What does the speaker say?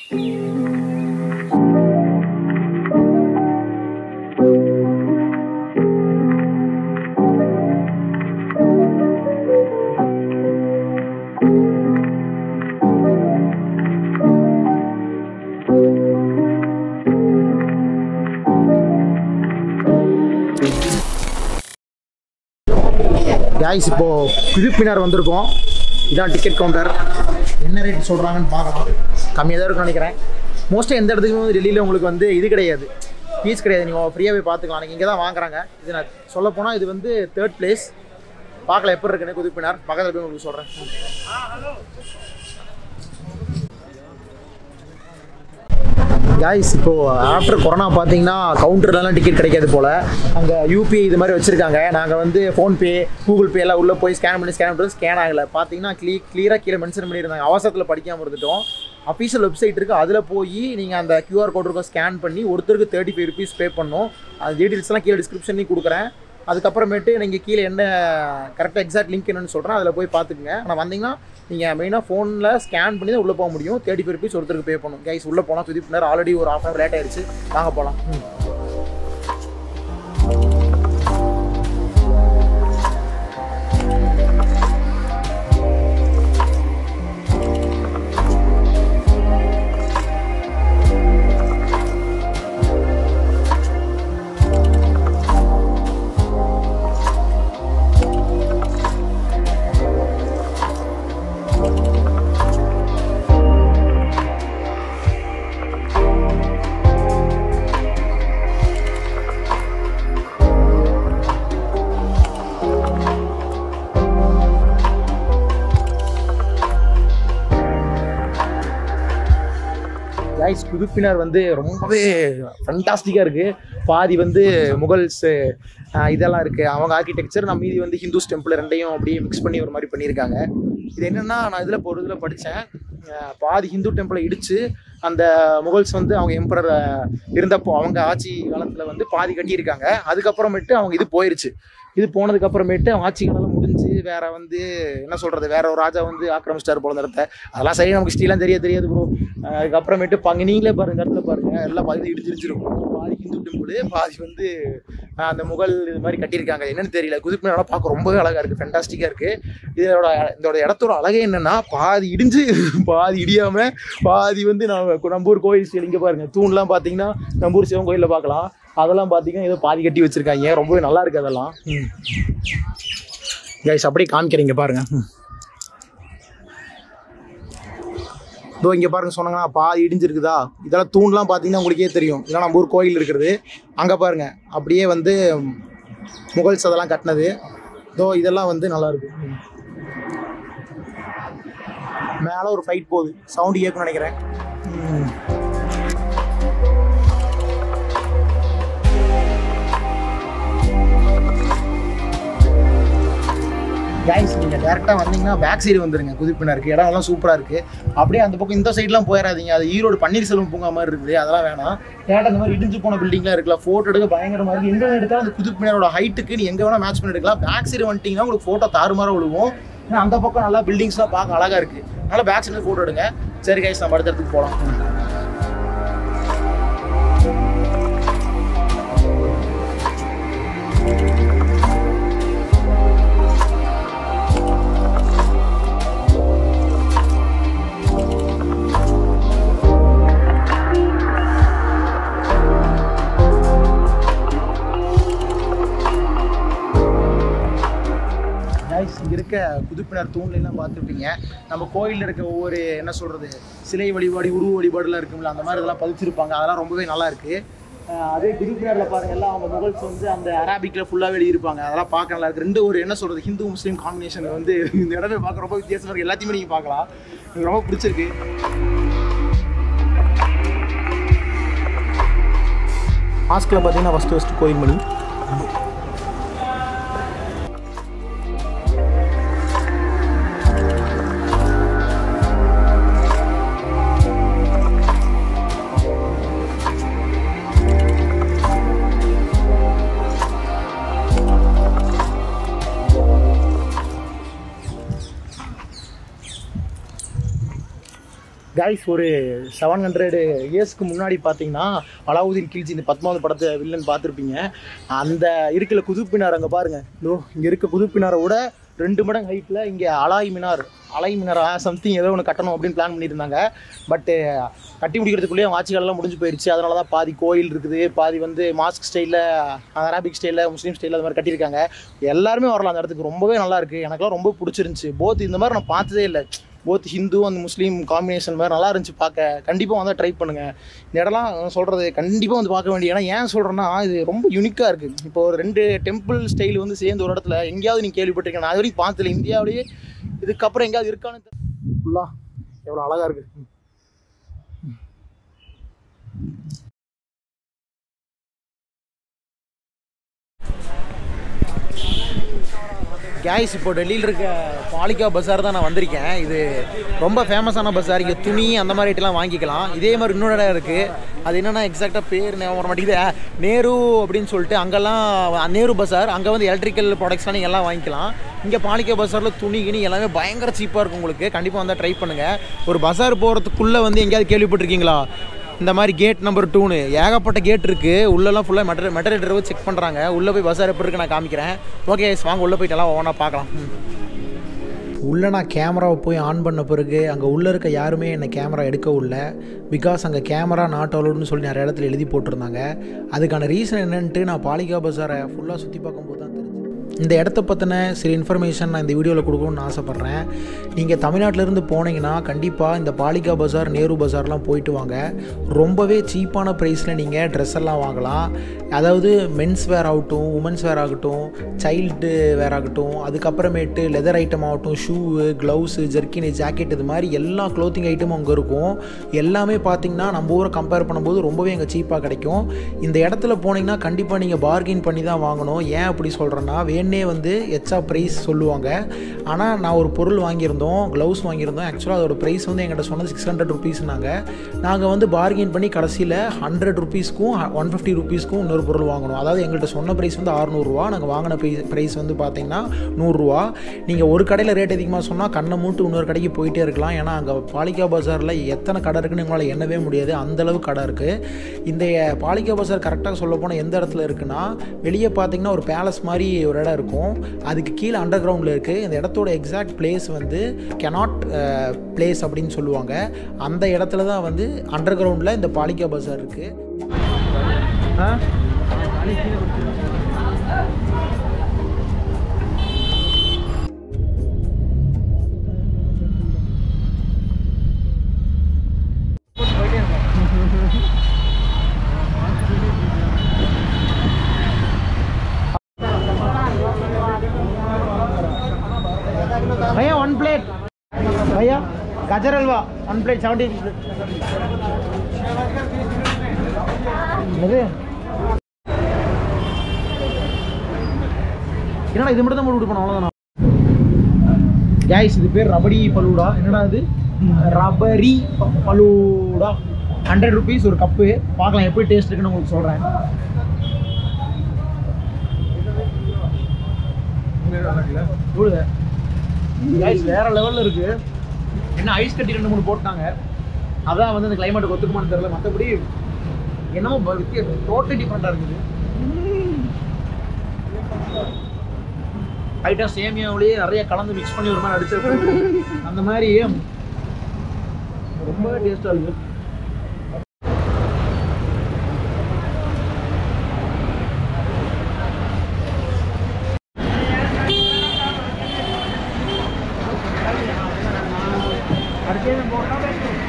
Guys இப்போ குதிப்பினார் வந்திருக்கோம் இதான் டிக்கெட் கவுண்டர் என்ன ரேட் சொல்கிறாங்கன்னு பார்க்கலாம் கம்மியாக தான் இருக்கும்னு நினைக்கிறேன் மோஸ்ட்டாக எந்த இடத்துக்குமே வந்து டெல்லியில் உங்களுக்கு வந்து இது கிடையாது ஃபீஸ் கிடையாது நீங்கள் ஃப்ரீயாக போய் பார்த்துக்கலாம் நீங்கள் இங்கே தான் வாங்குறாங்க இது நான் சொல்ல போனால் இது வந்து தேர்ட் பிளேஸ் பார்க்கல எப்படி இருக்குன்னு குதிப்பினார் பக்கத்தில் போய் உங்களுக்கு சொல்கிறேன் காய்ஸ் இப்போ ஆஃப்டர் கொரோனா பார்த்தீங்கன்னா கவுண்டர்லலாம் டிக்கெட் கிடைக்காது போல் அங்கே யூபிஐ இது மாதிரி வச்சுருக்காங்க நாங்கள் வந்து ஃபோன்பே கூகுள் பே எல்லாம் உள்ளே போய் ஸ்கேன் பண்ணி ஸ்கேன் பண்ணி ஸ்கேன் ஆகலை பார்த்தீங்கன்னா க்ளீ கிளியராக கீழே மென்ஷன் பண்ணியிருந்தாங்க அவசரத்தில் படிக்காமல் இருந்துட்டோம் அஃபீஷியல் வெப்சைட் இருக்குது அதில் போய் நீங்கள் அந்த கியூஆர் கோட் இருக்கும் ஸ்கேன் பண்ணி ஒருத்தருக்கு தேர்ட்டி ஃபைவ் ருபீஸ் பே பண்ணணும் அது டீட்டெயில்ஸ்லாம் கீழே டிஸ்கிரிப்ஷன்லையும் கொடுக்குறேன் அதுக்கப்புறமேட்டு நீங்கள் கீழே என்ன கரெக்டாக எக்ஸாக்ட் லிங்க் என்னன்னு சொல்கிறேன் அதில் போய் பார்த்துக்குங்க ஆனால் வந்தீங்கன்னா நீங்கள் மெயினாக ஃபோனில் ஸ்கேன் பண்ணி தான் உள்ளே போக முடியும் தேர்ட்டி ஃபைவ் ருபீஸ் ஒருத்தருக்கு பே பண்ணணும் கைஸ் உள்ளே போனால் துதி பண்ணார் ஆல்ரெடி ஒரு ஹாஃப் ஹவர் லேட் ஆயிடுச்சு வாங்க போகலாம் கைஸ் குதுப்பினர் வந்து ரொம்பவே ஃபண்டாஸ்டிக்காக இருக்குது பாதி வந்து முகல்ஸு இதெல்லாம் இருக்குது அவங்க ஆர்கிடெக்சர் நம்ம மீதி வந்து ஹிந்துஸ் டெம்பிள் ரெண்டையும் அப்படியே மிக்ஸ் பண்ணி ஒரு மாதிரி பண்ணியிருக்காங்க இது என்னென்னா நான் இதில் ஒரு இதில் படித்தேன் பாதி ஹிந்து டெம்பிளை இடித்து அந்த முகல்ஸ் வந்து அவங்க எம்பரர் இருந்தப்போ அவங்க ஆட்சி காலத்தில் வந்து பாதி கட்டியிருக்காங்க அதுக்கப்புறமேட்டு அவங்க இது போயிருச்சு இது போனதுக்கு அப்புறமேட்டு ஆட்சி காலம் முடிஞ்சு வேற வந்து என்ன சொல்றது வேற ஒரு ராஜா வந்து ஆக்கிரமிச்சிட்டாரு போல இந்த இடத்த அதெல்லாம் சரி நமக்கு ஸ்டீலாம் தெரிய தெரியாது ப்ரோ அதுக்கப்புறமேட்டு பாங்க நீங்களே பாருங்க இந்த இடத்துல பாருங்க எல்லாம் பாதி இடிச்சிருச்சிருக்கும் பாதி ஹிந்து டெம்பிள் பாதி வந்து ஆஹ், அந்த முகல் இது மாதிரி கட்டியிருக்காங்க என்னன்னு தெரியல குதிப்பினால பார்க்க ரொம்பவே அழகா இருக்கு ஃபென்டாஸ்டிக்கா இருக்கு இதோட இதோட இடத்தோட அழகே என்னன்னா பாதி இடிஞ்சு பாதி இடியாம பாதி வந்து நம்ம நம்பூர் கோயில் ஸ்டைல் இங்க பாருங்க தூண்லாம் பாத்தீங்கன்னா நம்பூர் சிவன் கோயில்ல பார்க்கலாம் அதெல்லாம் பாத்தீங்கன்னா ஏதோ பாதி கட்டி வச்சிருக்காங்க ரொம்பவே நல்லா இருக்கு அதெல்லாம் கைஸ் அப்படியே காமிக்கிறீங்க பாருங்க ம். இதோ இங்கே பாருங்க சொன்னாங்கன்னா பாதி இடிஞ்சிருக்குதா இதெல்லாம் தூண்லாம் பார்த்தீங்கன்னா உங்களுக்கே தெரியும் இதெல்லாம் நம்ம ஊர் கோயில் இருக்கிறது அங்கே பாருங்க அப்படியே வந்து முகல்ஸ் அதெல்லாம் கட்டினது இதோ இதெல்லாம் வந்து நல்லா இருக்கு ம். மேலே ஒரு ஃபைட் போகுது சவுண்ட் கேட்கும்னு நினைக்கிறேன் ம். கைஸ் நீங்கள் டேரெக்டாக வந்தீங்கன்னா பேக் சைடு வந்துருங்க குதிப்பினா இருக்குது இடம் எல்லாம் சூப்பராக இருக்குது அப்படியே அந்த பக்கம் இந்த சைட்லாம் போயிடாதீங்க அது ஈரோடு பன்னீர்செல்வம் பூங்கா மாதிரி இருக்குது அதெல்லாம் வேணாம் டேரக்டாக இந்த மாதிரி இடிஞ்சு போன பில்டிங்லாம் இருக்குல்ல ஃபோட்டோ எடுக்க பயங்கரமாக இருக்குது எங்கே எடுத்தாலும் அந்த குதிப்பினரோட ஹைட்டுக்கு நீ எங்கே வேணால் மேட்ச் பண்ணி எடுக்கலாம் பேக் சைடு வந்துட்டீங்கன்னா உங்களுக்கு ஃபோட்டோ தாறுமாற விழுவும் ஏன்னா அந்த பக்கம் நல்லா பில்டிங்ஸ்லாம் பார்க்க அழகாக இருக்குது அதனால் பேக் சைடு ஃபோட்டோ எடுங்க சரி கைஸ் நம்ம அடுத்த இடத்துக்கு போகலாம் கைஸ் இங்கே இருக்க புதுப்பினர் தூண்லாம் பார்த்துருப்பீங்க நம்ம கோயிலில் இருக்க ஒவ்வொரு என்ன சொல்கிறது சிலை வழிபாடு உருவ வழிபாடுலாம் இருக்கும்ல அந்த மாதிரி இதெல்லாம் பதிச்சிருப்பாங்க அதெல்லாம் ரொம்பவே நல்லா இருக்கு அஹ் அதே குதுப்பினரில் பாருங்க எல்லாம் அவங்க முகல்ஸ் வந்து அந்த அரபிக்கில் ஃபுல்லாகவே எழுதியிருப்பாங்க அதெல்லாம் பார்க்க நல்லா இருக்கு ரெண்டு ஒரு என்ன சொல்கிறது ஹிந்து முஸ்லீம் காம்பினேஷன் வந்து இந்த இடமே பார்க்க ரொம்ப வித்தியாசமாக இருக்குது எல்லாத்தையுமே நீங்கள் பார்க்கலாம் எனக்கு ரொம்ப பிடிச்சிருக்கு மாஸ்கில் பார்த்தீங்கன்னா ஃபஸ்ட்டு ஃபஸ்ட்டு கோயில் மணி கைஸ் ஒரு செவன் ஹண்ட்ரடு இயர்ஸ்க்கு முன்னாடி பார்த்தீங்கன்னா அலாவுதீன் கில்ஜி இந்த பத்மாவது படத்தை வில்லன் பார்த்துருப்பீங்க அந்த இருக்கிற குதுப்பினார் அங்கே பாருங்க இதோ இங்கே இருக்க குதுப்பினாரை விட ரெண்டு மடங்கு ஹைட்டில் இங்கே அலாய் மினார் அலை மினாரா சம்திங் ஏதோ ஒன்று கட்டணும் அப்படின்னு பிளான் பண்ணியிருந்தாங்க பட்டு கட்டி முடிக்கிறதுக்குள்ளேயே வாட்சிகளெல்லாம் முடிஞ்சு போயிடுச்சு அதனால தான் பாதி கோயில் இருக்குது பாதி வந்து மாஸ்க் ஸ்டைலில் அரபிக் ஸ்டைலில் முஸ்லீம் ஸ்டைலில் அது மாதிரி கட்டியிருக்காங்க எல்லாருமே வரலாம் அந்த இடத்துக்கு ரொம்பவே நல்லா இருக்குது எனக்குலாம் ரொம்ப பிடிச்சிருந்துச்சி போத் இந்த மாதிரி நான் பார்த்ததே இல்லை both Hindu and Muslim combination மாதிரி நல்லா இருந்துச்சு பார்க்க கண்டிப்பாக வந்து ட்ரை பண்ணுங்கள் இந்த இடம்லாம் சொல்கிறது கண்டிப்பாக வந்து பார்க்க வேண்டிய ஏன்னா ஏன் சொல்கிறேன்னா இது ரொம்ப யூனிக்காக இருக்குது இப்போ ஒரு ரெண்டு டெம்பிள் ஸ்டைல் வந்து சேர்ந்து ஒரு இடத்துல எங்கேயாவது நீங்கள் கேள்விப்பட்டிருக்கேன் நான் அது வரைக்கும் பார்த்ததில்ல இந்தியாவிலேயே இதுக்கப்புறம் எங்கேயாவது இருக்கான்னு ஃபுல்லாக எவ்வளோ அழகாக இருக்குது கேஸ் இப்போ டெல்லியில் இருக்க பாலிகா பஸார் தான் நான் வந்திருக்கேன் இது ரொம்ப ஃபேமஸான பஸார் இங்கே துணி அந்த மாதிரி ஐட்டம்லாம் வாங்கிக்கலாம் இதே மாதிரி இன்னொரு இடம் இருக்குது அது என்னென்னா எக்ஸாக்டாக பேர் ஞாபகம் வர மாட்டேங்குது அஹ், நேரு அப்படின்னு சொல்லிட்டு அங்கெல்லாம் நேரு பஸார் அங்கே வந்து எலக்ட்ரிக்கல் ப்ராடக்ட்ஸ்லாம் நீங்கள் எல்லாம் வாங்கிக்கலாம் இங்கே பாலிகா பஸாரில் துணி கிணி எல்லாமே பயங்கர சீப்பாக இருக்கும் உங்களுக்கு கண்டிப்பாக வந்தால் ட்ரை பண்ணுங்கள் ஒரு பஸார் போகிறதுக்குள்ளே வந்து எங்கேயாவது கேள்விப்பட்டிருக்கீங்களா இந்த மாதிரி கேட் நம்பர் டூனு ஏகப்பட்ட கேட் இருக்குது உள்ளெல்லாம் ஃபுல்லாக மெட்டர் மெட்டரேட்டர் செக் பண்ணுறாங்க உள்ளே போய் பஸார் எப்படி இருக்கு நான் காமிக்கிறேன் ஓகே வாங்க உள்ளே போயிட்டு எல்லாம் ஒவ்வொன்றா பார்க்கலாம் உள்ளே நான் கேமராவை போய் ஆன் பண்ண பிறகு அங்கே உள்ளே இருக்க யாருமே என்னை கேமரா எடுக்க இல்லை பிகாஸ் அங்கே கேமரா நாட் அலோடுன்னு சொல்லி நிறைய இடத்துல எழுதி போட்டிருந்தாங்க அதுக்கான ரீசன் என்னன்ட்டு நான் பாலிகா பஸாரை ஃபுல்லாக சுற்றி பார்க்கும்போது தான் தெரிஞ்சு இந்த இடத்த பற்றின சில இன்ஃபர்மேஷன் நான் இந்த வீடியோவில் கொடுக்கணும்னு ஆசைப்பட்றேன் நீங்கள் தமிழ்நாட்டிலேருந்து போனீங்கன்னா கண்டிப்பாக இந்த பாலிகா பஜார் நேரு பஜார்லாம் போயிட்டு வாங்க ரொம்பவே சீப்பான ப்ரைஸில் நீங்கள் ட்ரெஸ் எல்லாம் வாங்கலாம் அதாவது மென்ஸ் வேர் ஆகட்டும் உமன்ஸ் வேர் ஆகட்டும் சைல்டு வேர் ஆகட்டும் அதுக்கப்புறமேட்டு லெதர் ஐட்டம் ஆகட்டும் ஷூவு க்ளவுஸு ஜெர்க்கின் ஜாக்கெட் இது மாதிரி எல்லா க்ளோத்திங் ஐட்டமும் அங்கே இருக்கும் எல்லாமே பார்த்தீங்கன்னா நம்ம ஊரை கம்பேர் பண்ணும்போது ரொம்பவே அங்கே சீப்பாக கிடைக்கும் இந்த இடத்துல போனீங்கன்னா கண்டிப்பாக நீங்கள் பார்கெயின் பண்ணி தான் வாங்கணும் ஏன் அப்படி சொல்கிறேன்னா வேணே வந்து எச்சா ப்ரைஸ் சொல்லுவாங்க ஆனால் நான் ஒரு பொருள் வாங்கியிருந்தோம் க்ளவுஸ் வாங்கியிருந்தோம் ஆக்சுவலாக அதோட ப்ரைஸ் வந்து எங்கிட்ட சொன்னது சிக்ஸ் ஹண்ட்ரட் ருபீஸ்னாங்க நாங்கள் வந்து பார்கெயின் பண்ணி கடைசியில் ஹண்ட்ரட் ருபீஸ்க்கும் ஒன் ஃபிஃப்டி ருபீஸ்க்கும் இன்னொரு பொருள் வாங்கணும் அதாவது எங்கள்கிட்ட சொன்ன ப்ரைஸ் வந்து அறுநூறுவா நாங்கள் வாங்கின ப்ரைஸ் ப்ரைஸ் வந்து பார்த்தீங்கன்னா நூறுரூவா நீங்கள் ஒரு கடையில் ரேட் அதிகமாக சொன்னால் கண்ணை மூட்டு இன்னொரு கடைக்கு போயிட்டே இருக்கலாம் ஏன்னா அங்கே பாலிகா பஜாரில் எத்தனை கடை இருக்குன்னு உங்களால் எண்ணவே முடியாது அந்தளவு கடை இருக்குது இந்த பாலிகா பஜார் கரெக்டாக சொல்ல போனால் எந்த இடத்துல இருக்குன்னா வெளியே பார்த்தீங்கன்னா ஒரு பேலஸ் மாதிரி ஒரு இடம் இருக்கும் அதுக்கு கீழே அண்டர் கிரவுண்டில் இருக்குது இந்த இடத்தோட எக்ஸாக்ட் பிளேஸ் வந்து கெனாட் பிளேஸ் அப்படின்னு சொல்லுவாங்க அந்த இடத்துல தான் வந்து அண்டர் கிரவுண்டில் இந்த பாலிகா பஜார் இருக்குது भैया वन प्लेट भैया गाजर हलवा वन प्लेट सेवेंटी என்னது என்னடா இது மட்டும் தான் போட்டு கொடுப்போம் அவ்வளோதானா கேஸ் இது பேர் ரபடி பலூடா என்னடா இது ரபரி ப- பலூடா ஹண்ட்ரட் ருபீஸ் ஒரு கப்பு பார்க்கலாம் எப்படி டேஸ்ட் இருக்குன்னு உங்களுக்கு சொல்கிறேன் கூடுதே ஐஸ் வேற லெவல்ல இருக்கு என்ன ஐஸ் கட்டி ரெண்டு மூணு போட்டாங்க அதான் வந்து அந்த கிளைமேட்டுக்கு ஒத்துக்குமான்னு தெரியல மற்றபடி என்னமோ டோட்டல் டிஃப்ரெண்டாக இருக்குது லைட்டாக சேமியாவிலேயே நிறைய கலந்து மிக்ஸ் பண்ணி ஒரு மாதிரி அடிச்சிருக்கு அந்த மாதிரி ரொம்பவே டேஸ்ட்டாக இருக்கு அடுத்து